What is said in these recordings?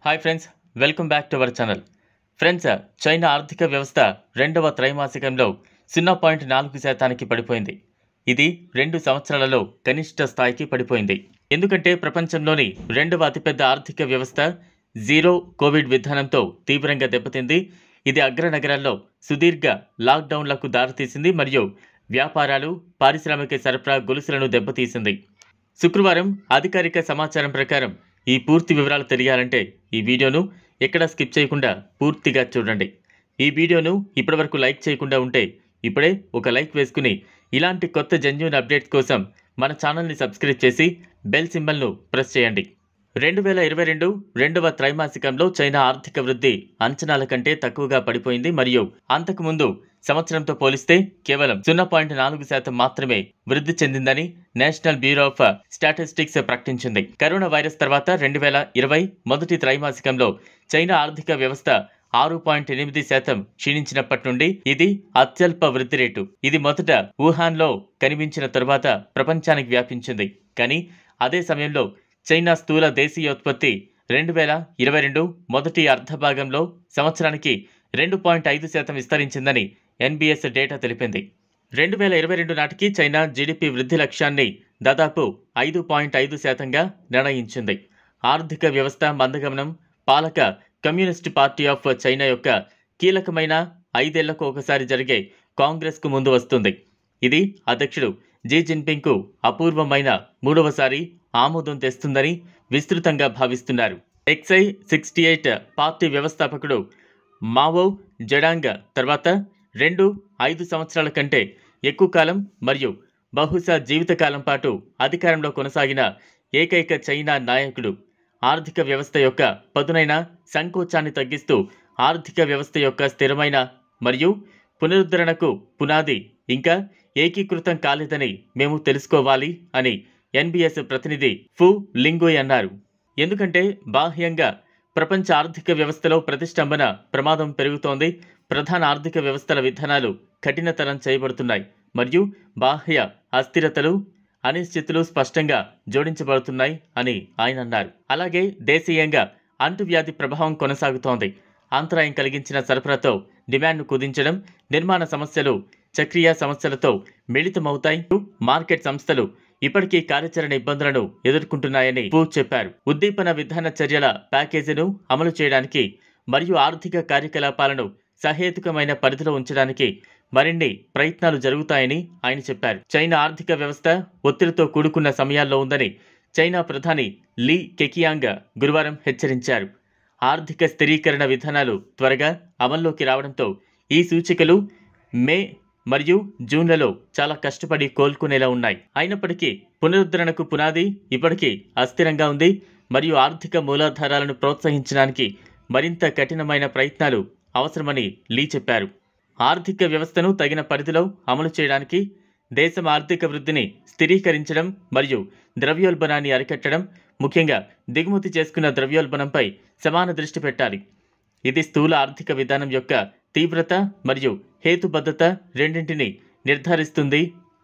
hi friends welcome back to our channel friends China ఆర్థిక వ్యవస్థ రెండవ త్రైమాసికంలో సున్నా పాయింట్ నాలుగు శాతానికి పడిపోయింది ఇది రెండు సంవత్సరాలలో కనిష్ట స్థాయికి పడిపోయింది ఎందుకంటే ప్రపంచంలోని రెండవ అతిపెద్ద ఆర్థిక వ్యవస్థ జీరో కోవిడ్ విధానంతో తీవ్రంగా దెబ్బతింది ఇది అగ్రనగరాల్లో సుదీర్ఘ లాక్డౌన్లకు దారితీసింది మరియు వ్యాపారాలు పారిశ్రామిక సరఫరా గొలుసులను దెబ్బతీసింది శుక్రవారం అధికారిక సమాచారం ప్రకారం ఈ పూర్తి వివరాలు తెలియాలంటే ఈ వీడియోను ఎక్కడా స్కిప్ చేయకుండా పూర్తిగా చూడండి ఈ వీడియోను ఇప్పటివరకు లైక్ చేయకుండా ఉంటే ఇప్పుడే ఒక లైక్ వేసుకుని ఇలాంటి కొత్త జెన్యున్ అప్డేట్స్ కోసం మన ఛానల్ని సబ్స్క్రైబ్ చేసి బెల్ సింబల్ను ప్రెస్ చేయండి రెండు వేల ఇరవై రెండు రెండవ త్రైమాసికంలో చైనా ఆర్థిక వృద్ధి అంచనాల కంటే తక్కువగా పడిపోయింది మరియు అంతకుముందు సంవత్సరంతో పోలిస్తే కేవలం సున్నా పాయింట్ నాలుగు శాతం మాత్రమే వృద్ధి చెందిందని నేషనల్ బ్యూరో ఆఫ్ స్టాటిస్టిక్స్ ప్రకటించింది కరోనా వైరస్ తర్వాత రెండు వేల ఇరవై మొదటి త్రైమాసికంలో చైనా ఆర్థిక వ్యవస్థ ఆరు పాయింట్ ఎనిమిది శాతం క్షీణించినప్పటి నుండి ఇది అత్యల్ప వృద్ధి రేటు ఇది మొదట వుహాన్లో కనిపించిన తరువాత ప్రపంచానికి వ్యాపించింది కానీ అదే సమయంలో చైనా స్థూల దేశీయోత్పత్తి రెండు వేల ఇరవై రెండు మొదటి అర్ధభాగంలో సంవత్సరానికి రెండు పాయింట్ ఐదు శాతం విస్తరించిందని ఎన్బిఎస్ డేటా తెలిపింది రెండు వేల ఇరవై రెండు నాటికి చైనా జీడిపి వృద్ధి లక్ష్యాన్ని దాదాపు ఐదు పాయింట్ ఐదు శాతంగా నిర్ణయించింది ఆర్థిక వ్యవస్థ మందగమనం పాలక కమ్యూనిస్ట్ పార్టీ ఆఫ్ చైనా యొక్క కీలకమైన ఐదేళ్లకు ఒకసారి జరిగే కాంగ్రెస్కు ముందు వస్తుంది ఇది అధ్యక్షుడు జీ జిన్పింగ్కు అపూర్వమైన మూడవసారి ఆమోదం తెస్తుందని విస్తృతంగా భావిస్తున్నారు ఎక్సై సిక్స్టీ ఎయిట్ పార్టీ వ్యవస్థాపకుడు మావో జడాంగ్ తర్వాత రెండు ఐదు సంవత్సరాల కంటే ఎక్కువ కాలం మరియు బహుశా జీవితకాలం పాటు అధికారంలో కొనసాగిన ఏకైక చైనా నాయకుడు ఆర్థిక వ్యవస్థ యొక్క పదునైన సంకోచాన్ని తగ్గిస్తూ ఆర్థిక వ్యవస్థ యొక్క స్థిరమైన మరియు పునరుద్ధరణకు పునాది ఇంకా ఏకీకృతం కాలేదని మేము తెలుసుకోవాలి అని ఎన్బిఎస్ ప్రతినిధి ఫు లింగోయ్ అన్నారు ఎందుకంటే బాహ్యంగా ప్రపంచ ఆర్థిక వ్యవస్థలో ప్రతిష్టంభన ప్రమాదం పెరుగుతోంది ప్రధాన ఆర్థిక వ్యవస్థల విధానాలు కఠినతరం చేయబడుతున్నాయి మరియు బాహ్య అస్థిరతలు అనిశ్చితులు స్పష్టంగా జోడించబడుతున్నాయి అని ఆయన అన్నారు అలాగే దేశీయంగా అంటువ్యాధి ప్రభావం కొనసాగుతోంది అంతరాయం కలిగించిన సరఫరాతో డిమాండ్ను కుదించడం నిర్మాణ సమస్యలు చక్రీయ సమస్యలతో మిళితమవుతాయి మార్కెట్ సంస్థలు ఇప్పటికీ కార్యాచరణ ఇబ్బందులను ఎదుర్కొంటున్నాయని పూ చెప్పారు ఉద్దీపన విధాన చర్యల ప్యాకేజీను అమలు చేయడానికి మరియు ఆర్థిక కార్యకలాపాలను సహేతుకమైన పరిధిలో ఉంచడానికి మరిన్ని ప్రయత్నాలు జరుగుతాయని ఆయన చెప్పారు చైనా ఆర్థిక వ్యవస్థ ఒత్తిడితో కూడుకున్న సమయాల్లో ఉందని చైనా ప్రధాని లీ కెకియాంగ్ గురువారం హెచ్చరించారు ఆర్థిక స్థిరీకరణ విధానాలు త్వరగా అమల్లోకి రావడంతో ఈ సూచికలు మే మరియు జూన్లలో చాలా కష్టపడి కోలుకునేలా ఉన్నాయి అయినప్పటికీ పునరుద్ధరణకు పునాది ఇప్పటికీ అస్థిరంగా ఉంది మరియు ఆర్థిక మూలాధారాలను ప్రోత్సహించడానికి మరింత కఠినమైన ప్రయత్నాలు అవసరమని లీ చెప్పారు ఆర్థిక వ్యవస్థను తగిన పరిధిలో అమలు చేయడానికి దేశం ఆర్థిక వృద్ధిని స్థిరీకరించడం మరియు ద్రవ్యోల్బణాన్ని అరికట్టడం ముఖ్యంగా దిగుమతి చేసుకున్న ద్రవ్యోల్బణంపై సమాన దృష్టి పెట్టాలి ఇది స్థూల ఆర్థిక విధానం యొక్క తీవ్రత మరియు హేతుబద్ధత రెండింటిని నిర్ధారిస్తుంది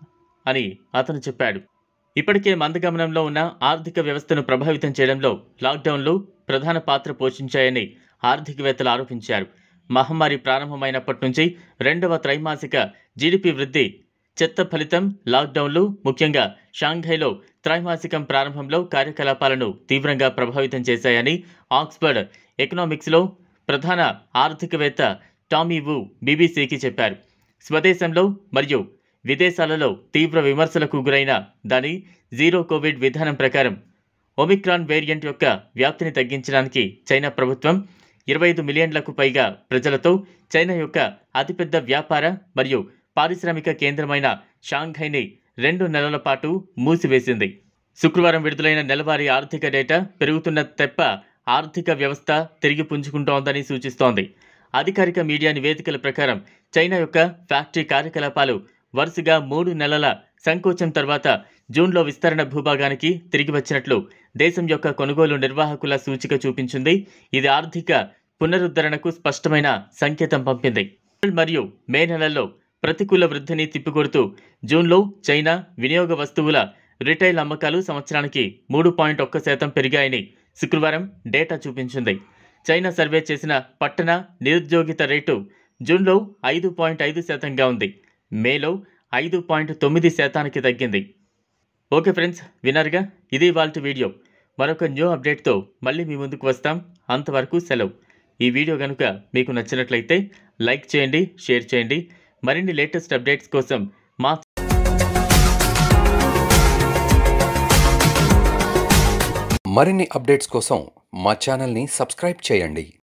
అని అతను చెప్పాడు ఇప్పటికే మందగమనంలో ఉన్న ఆర్థిక వ్యవస్థను ప్రభావితం చేయడంలో లాక్డౌన్లు ప్రధాన పాత్ర పోషించాయని ఆర్థికవేత్తలు ఆరోపించారు మహమ్మారి ప్రారంభమైనప్పటి నుంచి రెండవ త్రైమాసిక జీడిపి వృద్ధి చెత్త ఫలితం లాక్డౌన్లు ముఖ్యంగా షాంఘైలో త్రైమాసికం ప్రారంభంలో కార్యకలాపాలను తీవ్రంగా ప్రభావితం చేశాయని ఆక్స్ఫర్డ్ ఎకనామిక్స్లో ప్రధాన ఆర్థికవేత్త టామీ వు బీబీసీకి చెప్పారు స్వదేశంలో మరియు విదేశాలలో తీవ్ర విమర్శలకు గురైన దాని జీరో కోవిడ్ విధానం ప్రకారం ఒమిక్రాన్ వేరియంట్ యొక్క వ్యాప్తిని తగ్గించడానికి చైనా ప్రభుత్వం ఇరవై ఐదు మిలియన్లకు పైగా ప్రజలతో చైనా యొక్క అతిపెద్ద వ్యాపార మరియు పారిశ్రామిక కేంద్రమైన షాంఘైని రెండు నెలల పాటు మూసివేసింది శుక్రవారం విడుదలైన నెలవారీ ఆర్థిక డేటా పెరుగుతున్న తెప్ప ఆర్థిక వ్యవస్థ తిరిగి పుంజుకుంటోందని సూచిస్తోంది అధికారిక మీడియా నివేదికల ప్రకారం చైనా యొక్క ఫ్యాక్టరీ కార్యకలాపాలు వరుసగా మూడు నెలల సంకోచం తర్వాత జూన్లో విస్తరణ భూభాగానికి తిరిగి వచ్చినట్లు దేశం యొక్క కొనుగోలు నిర్వాహకుల సూచిక చూపించింది ఇది ఆర్థిక పునరుద్ధరణకు స్పష్టమైన సంకేతం పంపింది ఏప్రిల్ మరియు మే నెలల్లో ప్రతికూల వృద్ధిని తిప్పికొడుతూ జూన్లో చైనా వినియోగ వస్తువుల రిటైల్ అమ్మకాలు సంవత్సరానికి మూడు పాయింట్ ఒక్క శాతం పెరిగాయని శుక్రవారం డేటా చూపించింది చైనా సర్వే చేసిన పట్టణ నిరుద్యోగిత రేటు జూన్లో ఐదు పాయింట్ ఐదు శాతంగా ఉంది మేలో ఐదు పాయింట్ తొమ్మిది శాతానికి తగ్గింది ఓకే ఫ్రెండ్స్ విన్నారుగా ఇది వాళ్ళ వీడియో మరొక న్యూ అప్డేట్తో మళ్ళీ మీ ముందుకు వస్తాం అంతవరకు సెలవు ఈ వీడియో కనుక మీకు నచ్చినట్లయితే లైక్ చేయండి షేర్ చేయండి మరిన్ని లేటెస్ట్ అప్డేట్స్ కోసం మా మరిన్ని అప్డేట్స్ కోసం మా ఛానల్ని సబ్స్క్రైబ్ చేయండి